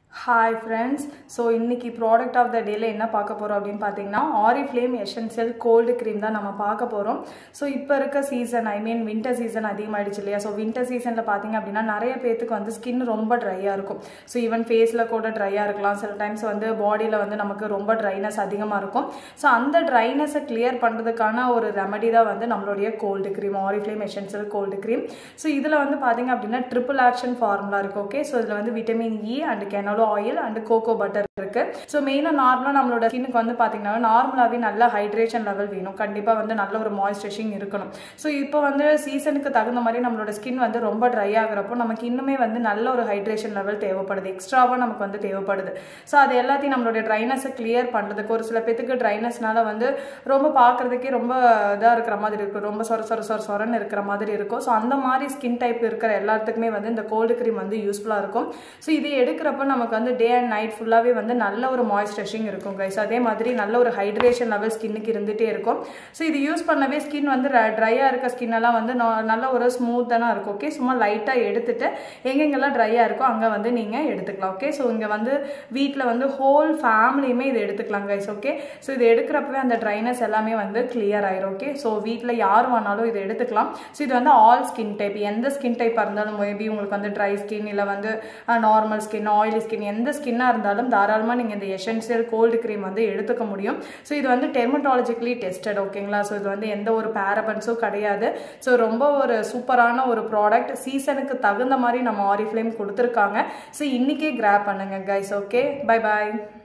hi friends so இன்னைக்கு product of the டேல என்ன பார்க்க போகிறோம் அப்படின்னு பார்த்தீங்கன்னா Aari flame essential cold cream தான் நம்ம பார்க்க போகிறோம் ஸோ இப்போ இருக்க season I mean winter season அதிகமாகிடுச்சு இல்லையா ஸோ வின்டர் சீசனில் பார்த்தீங்க அப்படின்னா நிறைய பேத்துக்கு வந்து ஸ்கின் ரொம்ப ட்ரையாக இருக்கும் ஸோ ஈவன் ஃபேஸில் கூட ட்ரையாக இருக்கலாம் சில டைம்ஸ் வந்து பாடியில் வந்து நமக்கு ரொம்ப ட்ரைனஸ் அதிகமாக இருக்கும் ஸோ அந்த ட்ரைனஸை கிளியர் பண்ணுறதுக்கான ஒரு ரெமடி தான் வந்து நம்மளுடைய cold cream Aari flame essential cold cream so இதில் வந்து பார்த்தீங்க அப்படின்னா ட்ரிபிள் ஆக்ஷன் ஃபார்முலா இருக்குது ஓகே ஸோ இதில் வந்து vitamin E and canola oil and cocoa butter இருக்கு ஸோ மெயினாக நார்மலாக நம்மளோட ஸ்கின்னுக்கு வந்து பார்த்தீங்கன்னா நார்மலாகவே நல்ல ஹைட்ரேஷன் லெவல் வேணும் கண்டிப்பாக வந்து நல்ல ஒரு மாய்ஸ்சரைசிங் இருக்கணும் ஸோ இப்போ வந்து சீசனுக்கு தகுந்த மாதிரி நம்மளோட ஸ்கின் வந்து ரொம்ப ட்ரை ஆகுறப்போ நமக்கு இன்னுமே வந்து நல்ல ஒரு ஹைட்ரேஷன் லெவல் தேவைப்படுது எக்ஸ்ட்ராவாக நமக்கு வந்து தேவைப்படுது ஸோ அது எல்லாத்தையும் நம்மளுடைய ட்ரைனஸை கிளியர் பண்ணுறதுக்கு ஒரு சில பேத்துக்கு ட்ரைனஸ்னால வந்து ரொம்ப பார்க்குறதுக்கே ரொம்ப இதாக இருக்கிற மாதிரி இருக்கும் ரொம்ப சொர சொர சொர சொரன்னு இருக்கிற மாதிரி இருக்கும் ஸோ அந்த மாதிரி ஸ்கின் டைப் இருக்கிற எல்லாத்துக்குமே வந்து இந்த கோல்டு க்ரீம் வந்து யூஸ்ஃபுல்லாக இருக்கும் ஸோ இது எடுக்கிறப்ப நமக்கு வந்து டே அண்ட் நைட் ஃபுல்லாகவே வந்து நல்ல ஒரு மாய்ஸ்சரைசிங் இருக்கும் கைஸ் அதே மாதிரி நல்ல ஒரு ஹைட்ரேஷன் லெவல் ஸ்கின்னுக்கு இருந்துகிட்டே இருக்கும் ஸோ இது யூஸ் பண்ணவே ஸ்கின் வந்து ட்ரையாக இருக்க ஸ்கின் எல்லாம் வந்து நல்ல ஒரு ஸ்மூத்தான இருக்கும் ஓகே சும்மா லைட்டாக எடுத்துட்டு எங்கெங்கெல்லாம் ட்ரையாக இருக்கோ அங்கே வந்து நீங்கள் எடுத்துக்கலாம் ஓகே ஸோ இங்கே வந்து வீட்டில் வந்து ஹோல் ஃபேமிலியுமே இது எடுத்துக்கலாம் கைஸ் ஓகே ஸோ இது எடுக்கிறப்பவே அந்த ட்ரைனஸ் எல்லாமே வந்து கிளியர் ஆயிரும் ஓகே ஸோ வீட்டில் யார் வேணாலும் இது எடுத்துக்கலாம் ஸோ இது வந்து ஆல் ஸ்கின் டைப் எந்த ஸ்கின் டைப்பாக இருந்தாலும் மேபி உங்களுக்கு வந்து ட்ரை ஸ்கின் இல்லை வந்து நார்மல் ஸ்கின் ஆயிலி ஸ்கின் எந்த ஸ்கின்னாக இருந்தாலும் தாராளமாக நீங்கள் இந்த எசென்சியல் கோல்டு க்ரீம் வந்து எடுத்துக்க முடியும் ஸோ இது வந்து டெர்மட்டாலஜிக்கலி டெஸ்டட் ஓகேங்களா ஸோ இது வந்து எந்த ஒரு பேரபன்ஸும் கிடையாது ஸோ ரொம்ப ஒரு சூப்பரான ஒரு ப்ராடக்ட் சீசனுக்கு தகுந்த மாதிரி நம்ம ஆரி ஃப்ளேம் கொடுத்துருக்காங்க ஸோ இன்றைக்கே கிராப் பண்ணுங்க கைஸ் ஓகே பை பாய்